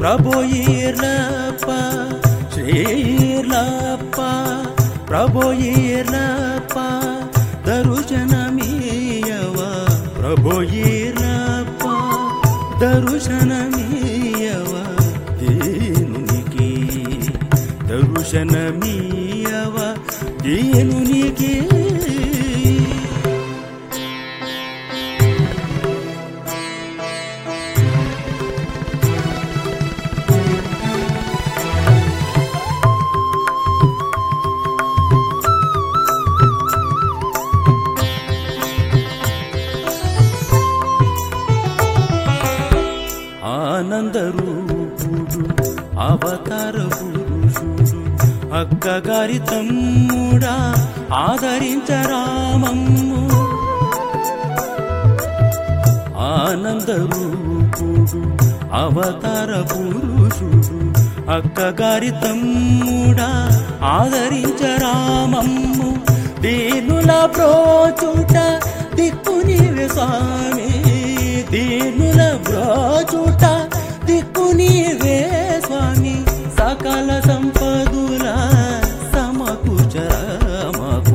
ಪ್ರಭೋಯಿರ್ಲಪ್ಪ ಶ್ರೀರ್ಲಪ್ಪ ಪ್ರಭೋಯಿರ್ಲಪ್ಪ ದರುಶನಮೀಯವ ಪ್ರಭೋಯಿರ್ಲಪ್ಪ ದರುಶನಮೀಯವ ದೇನುನಿಗೆ ದರುಶನಮೀಯವ ದೇನುನಿಗೆ ఆనంద రూపుడు అవతార పురుషుడు అక్కగారి తమ్ముడా ఆదరించరామమ్ము ఆనంద రూపుడు అవతార పురుషుడు అక్కగారి తమ్ముడా ఆదరించరామమ్ము దీనుల ప్రోచుట దిక్కు నీవే స్వామి దీనుల బ్రోచుట దిక్కు నీవే స్వామి సకల సంపదుల సమకూచరామకు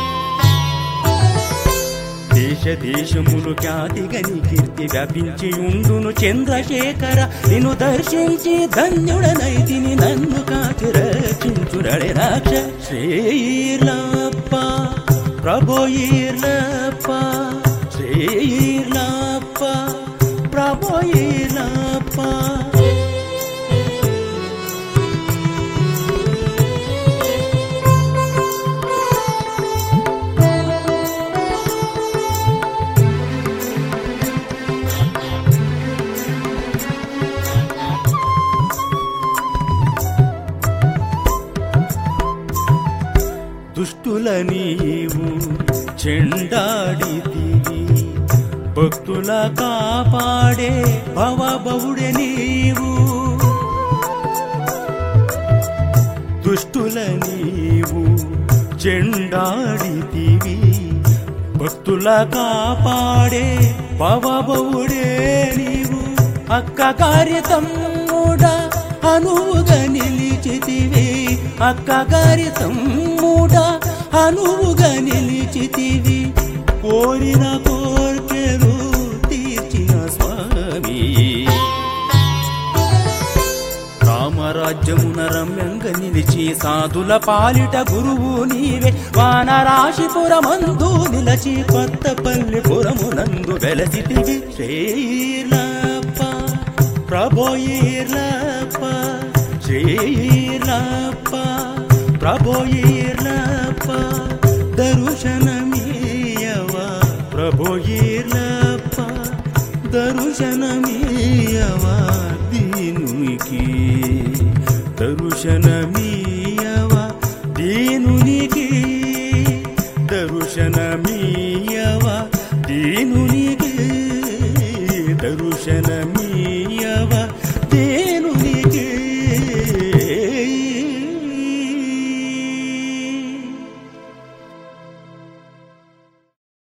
దేశ దేశములు ఖ్యాతిగని కీర్తి వ్యాపించి ఉండును చంద్రశేఖర నిన్ను దర్శించి ధన్యుడనైతిని నన్ను కాచి రక్షించురడే రాక్ష శ్రీలప్ప ప్రభోయిర్లప్ప శ్రీలప్ప ప్రభోయిర్లప్ప దుష్టుల నీవు చెండాడితివి భక్తుల కాపాడే భవబహుడే నీవు దుష్టుల నీవు చెండాడితివి భక్తుల కాపాడే భవబహుడే నీవు అక్క కార్యతమ్ముడా అనువుగా నిలిచితివి అక్క కార్యతమ్ముడా అనువుగా నిలిచితివి కోరిన కోర్కెలు తీర్చిన స్వామి రామరాజ్యమున రమ్యంగా నిలిచి సాధుల పాలిట గురువు నీవే వానరాశిపురమందు నిలచి కొత్తపల్లి పురమునందు వెలసితివి శ్రీలప్ప ప్రభోయిర్లప్ప శ్రీలప్ప ప్రభోయిర్లప్ప దరుశనమీయవ ప్రభోయిర్లప్ప దరుశనమీయవ దీనునికి దరుశనమీ